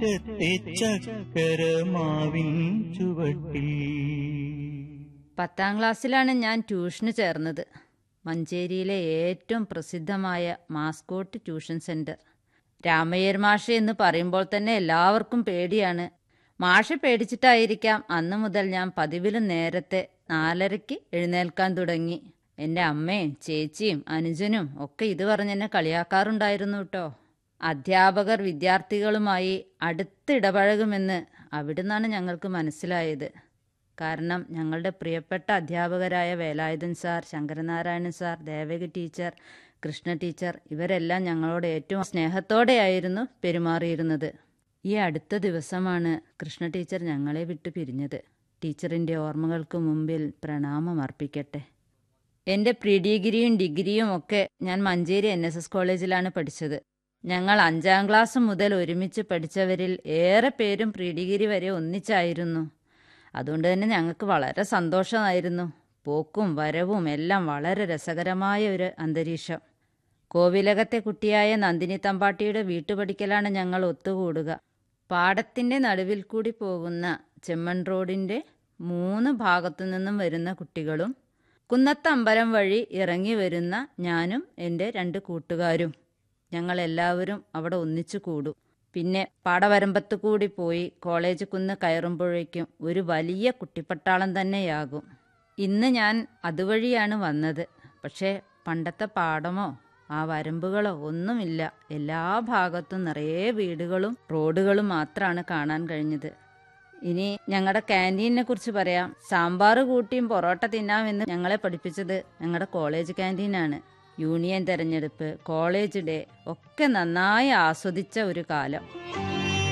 മുറ്റത്തെ ചക്കരമാവിൻ ചുവട്ടിൽ പത്താം ക്ലാസ്സിലാണ് ഞാൻ ട്യൂഷന് ചേർന്നത് മഞ്ചേരിയിലെ ഏറ്റവും പ്രസിദ്ധമായ മാസ്കോട്ട് ട്യൂഷൻ സെന്റർ രാമയ്യർ മാഷ എന്ന് പറയുമ്പോൾ തന്നെ എല്ലാവർക്കും പേടിയാണ് മാഷ പേടിച്ചിട്ടായിരിക്കാം അന്ന് മുതൽ ഞാൻ പതിവിലും നേരത്തെ നാലരയ്ക്ക് എഴുന്നേൽക്കാൻ തുടങ്ങി എൻ്റെ അമ്മയും ചേച്ചിയും അനുജനും ഒക്കെ ഇത് പറഞ്ഞെന്നെ കളിയാക്കാറുണ്ടായിരുന്നു കേട്ടോ അധ്യാപകർ വിദ്യാർത്ഥികളുമായി അടുത്തിടപഴകുമെന്ന് അവിടുന്നാണ് ഞങ്ങൾക്ക് മനസ്സിലായത് കാരണം ഞങ്ങളുടെ പ്രിയപ്പെട്ട അധ്യാപകരായ Velayudhan sir Sankaranarayanan sir Devaki teacher Krishna teacher ഇവരെല്ലാം ഞങ്ങളോട് ഏറ്റവും സ്നേഹത്തോടെയായിരുന്നു പെരുമാറിയിരുന്നത് ഈ അടുത്ത ദിവസമാണ് കൃഷ്ണ ടീച്ചർ ഞങ്ങളെ വിട്ടു പിരിഞ്ഞത് ടീച്ചറിൻ്റെ ഓർമ്മകൾക്ക് മുമ്പിൽ പ്രണാമം അർപ്പിക്കട്ടെ എൻ്റെ പ്രീ ഡിഗ്രിയും ഡിഗ്രിയും ഒക്കെ ഞാൻ മഞ്ചേരി എൻ എസ് എസ് കോളേജിലാണ് പഠിച്ചത് ഞങ്ങൾ അഞ്ചാം ക്ലാസ് മുതൽ ഒരുമിച്ച് പഠിച്ചവരിൽ ഏറെ പേരും പ്രീ ഡിഗ്രി വരെ ഒന്നിച്ചായിരുന്നു അതുകൊണ്ട് തന്നെ ഞങ്ങൾക്ക് വളരെ സന്തോഷമായിരുന്നു പോക്കും വരവും എല്ലാം വളരെ രസകരമായ ഒരു അന്തരീക്ഷം കോവിലകത്തെ കുട്ടിയായ നന്ദിനി തമ്പാട്ടിയുടെ വീട്ടുപടിക്കലാണ് ഞങ്ങൾ ഒത്തുകൂടുക പാടത്തിൻ്റെ നടുവിൽ കൂടി പോകുന്ന ചെമ്മൺ റോഡിൻ്റെ മൂന്ന് ഭാഗത്തു നിന്നും വരുന്ന കുട്ടികളും കുന്നത്തമ്പലം വഴി ഇറങ്ങി വരുന്ന ഞാനും എൻ്റെ രണ്ട് കൂട്ടുകാരും ഞങ്ങളെല്ലാവരും അവിടെ ഒന്നിച്ചു കൂടും പിന്നെ പാടവരമ്പത്ത് കൂടി പോയി കോളേജ് കുന്ന് കയറുമ്പോഴേക്കും ഒരു വലിയ കുട്ടിപ്പട്ടാളം തന്നെയാകും ഇന്ന് ഞാൻ അതുവഴിയാണ് വന്നത് പക്ഷേ പണ്ടത്തെ പാടമോ ആ വരമ്പുകളോ ഒന്നുമില്ല എല്ലാ ഭാഗത്തും നിറയെ വീടുകളും റോഡുകളും മാത്രമാണ് കാണാൻ കഴിഞ്ഞത് ഇനി ഞങ്ങളുടെ ക്യാൻറ്റീനിനെ കുറിച്ച് പറയാം സാമ്പാർ കൂട്ടിയും പൊറോട്ട തിന്നാമെന്ന് ഞങ്ങളെ പഠിപ്പിച്ചത് ഞങ്ങളുടെ കോളേജ് ക്യാൻറ്റീനാണ് യൂണിയൻ തെരഞ്ഞെടുപ്പ് കോളേജ് ഡേ ഒക്കെ നന്നായി ആസ്വദിച്ച ഒരു കാലം